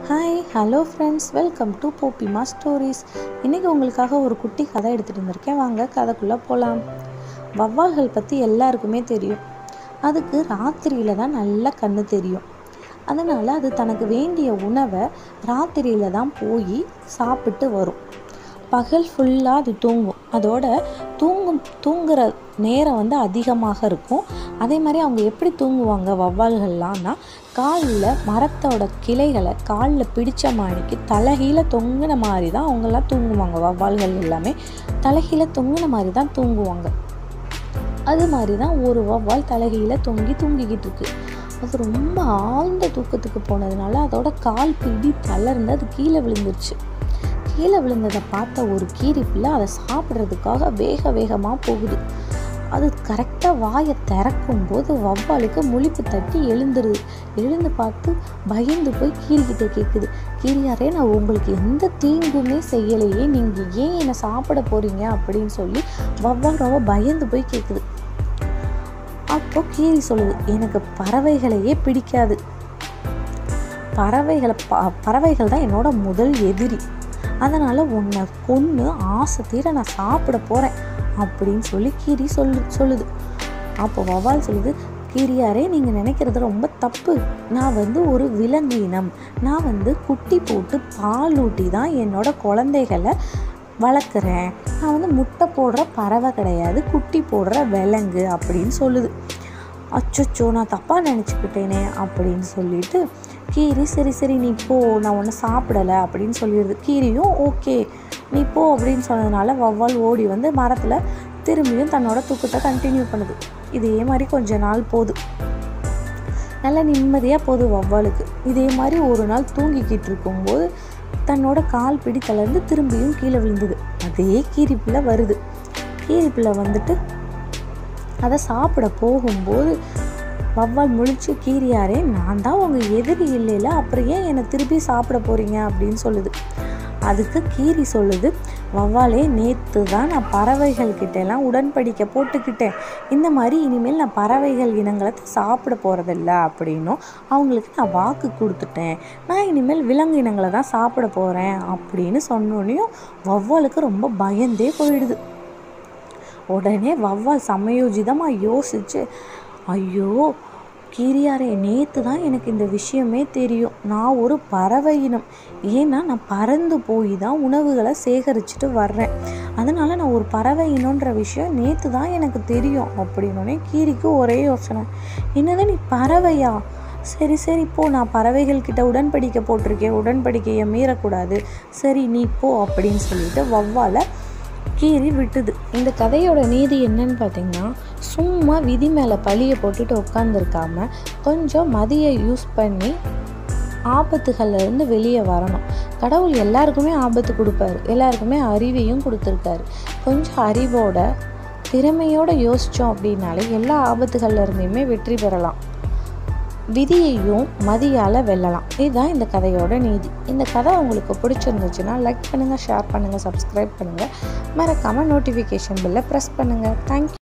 hi hello friends welcome to போப்பிமா stories இன்றைக்கி உங்களுக்காக ஒரு குட்டி கதை எடுத்துகிட்டு வந்திருக்கேன் வாங்க கதைக்குள்ளே போகலாம் வவ்வால்கள் பற்றி எல்லாருக்குமே தெரியும் அதுக்கு ராத்திரியில் தான் நல்ல கண்ணு தெரியும் அதனால் அது தனக்கு வேண்டிய உணவை ராத்திரியில் தான் போய் சாப்பிட்டு வரும் பகல் ஃபுல்லாக அது தூங்கும் அதோட தூங்கும் தூங்குற நேரம் வந்து அதிகமாக இருக்கும் அதே மாதிரி அவங்க எப்படி தூங்குவாங்க வவ்வால்கள்லாம்னா காலில் மரத்தோட கிளைகளை காலில் பிடிச்ச மாணிக்கு தலைகீழ தொங்குன மாதிரி தான் அவங்கெல்லாம் தூங்குவாங்க வவ்வால்கள் எல்லாமே தலைகீழ தொங்குன மாதிரி தான் தூங்குவாங்க அது மாதிரி தான் ஒரு வவ்வால் தலைகீழ தொங்கி தூங்கிக்கிட்டு இருக்கு அது ரொம்ப ஆழ்ந்த தூக்கத்துக்கு போனதுனால அதோட கால் பிடி தளர்ந்து அது கீழே விழுந்துருச்சு கீழே விழுந்ததை பார்த்த ஒரு கீரி பிள்ளை அதை சாப்பிட்றதுக்காக வேக வேகமாக போகுது அது கரெக்டாக வாயை திறக்கும் போது வவ்வாலுக்கு முழிப்பு தட்டி எழுந்துருது எழுந்து பார்த்து பயந்து போய் கீரிக்கிட்ட கேட்குது கீரியாரே நான் உங்களுக்கு எந்த தீங்குமே செய்யலையே நீங்கள் ஏன் என்னை சாப்பிட போகிறீங்க அப்படின்னு சொல்லி வவ்வால் ரொம்ப பயந்து போய் கேட்குது அப்போ கீரி சொல்லுது எனக்கு பறவைகளையே பிடிக்காது பறவைகளை ப பறவைகள் தான் என்னோட முதல் எதிரி அதனால் உன்னை கொன்று ஆசை தீர நான் சாப்பிட போகிறேன் அப்படின்னு சொல்லி கீரி சொல்லு சொல்லுது அப்போ வவால் சொல்லுது கீரியாரே நீங்கள் நினைக்கிறது ரொம்ப தப்பு நான் வந்து ஒரு விலங்கு இனம் நான் வந்து குட்டி போட்டு பால் ஊட்டி தான் என்னோட குழந்தைகளை வளர்க்குறேன் நான் வந்து முட்டை போடுற பறவை கிடையாது குட்டி போடுற விலங்கு அப்படின்னு சொல்லுது அச்சோ நான் தப்பாக நினச்சிக்கிட்டேனே அப்படின்னு சொல்லிட்டு கீரி சரி சரி நீ போ நான் ஒன்றும் சாப்பிடலை அப்படின்னு சொல்லிடுது கீரியும் ஓகே நீ போ அப்படின்னு சொன்னதுனால வவ்வால் ஓடி வந்து மரத்தில் திரும்பியும் தன்னோட தூக்கத்தை கண்டினியூ பண்ணுது இதே மாதிரி கொஞ்ச நாள் போகுது நல்ல நிம்மதியாக போகுது வவ்வாலுக்கு இதே மாதிரி ஒரு நாள் தூங்கிக்கிட்டு இருக்கும்போது தன்னோட கால் பிடி தளர்ந்து திரும்பியும் கீழே விழுந்தது அதே கீரிப்பிள்ளை வருது கீரிப்பிள்ளை வந்துட்டு அதை சாப்பிட போகும்போது வவ்வால் முழிச்சு கீரியாரே நான் தான் உங்கள் எதிரி இல்லைல்ல அப்புறம் ஏன் என்னை திருப்பி சாப்பிட போகிறீங்க அப்படின்னு சொல்லுது அதுக்கு கீரி சொல்லுது வவ்வாலே நேற்று தான் நான் பறவைகள் கிட்டெல்லாம் உடன்படிக்கை போட்டுக்கிட்டேன் இந்த மாதிரி இனிமேல் நான் பறவைகள் இனங்களை சாப்பிட போகிறதில்ல அப்படின்னும் அவங்களுக்கு நான் வாக்கு கொடுத்துட்டேன் நான் இனிமேல் விலங்கு இனங்களை தான் சாப்பிட போகிறேன் அப்படின்னு சொன்னோன்னையும் வவ்வாலுக்கு ரொம்ப பயந்தே போயிடுது உடனே வவ்வால் சமயோஜிதமாக யோசிச்சு ஐயோ கீரியாரே நேற்று தான் எனக்கு இந்த விஷயமே தெரியும் நான் ஒரு பறவை இனம் ஏன்னா நான் பறந்து போய் தான் உணவுகளை சேகரிச்சுட்டு வர்றேன் அதனால் நான் ஒரு பறவை இனன்ற விஷயம் நேற்று தான் எனக்கு தெரியும் அப்படின்னோடனே கீரிக்கு ஒரே யோசனை என்னது நீ பறவையா சரி சரி போ நான் பறவைகள் கிட்ட உடன்படிக்கை போட்டிருக்கேன் உடன்படிக்கையை மீறக்கூடாது சரி நீ போ அப்படின்னு சொல்லிட்டு வவ்வாலை கீறி விட்டுது இந்த கதையோட நீதி என்னன்னு பார்த்தீங்கன்னா சும்மா விதி மேலே பழியை போட்டுட்டு உட்காந்துருக்காம கொஞ்சம் மதியை யூஸ் பண்ணி ஆபத்துகள்லேருந்து வெளியே வரணும் கடவுள் எல்லாருக்குமே ஆபத்து கொடுப்பாரு எல்லாருக்குமே அறிவையும் கொடுத்துருக்காரு கொஞ்சம் அறிவோட திறமையோடு யோசித்தோம் அப்படின்னாலே எல்லா ஆபத்துகள்ல இருந்துமே வெற்றி பெறலாம் விதியையும் மதியால் வெல்லலாம் இதுதான் இந்த கதையோட நீதி இந்த கதை உங்களுக்கு பிடிச்சிருந்துச்சுன்னா லைக் பண்ணுங்கள் ஷேர் பண்ணுங்கள் சப்ஸ்கிரைப் பண்ணுங்கள் மறக்காமல் நோட்டிஃபிகேஷன் பில்லை ப்ரெஸ் பண்ணுங்கள் தேங்க்யூ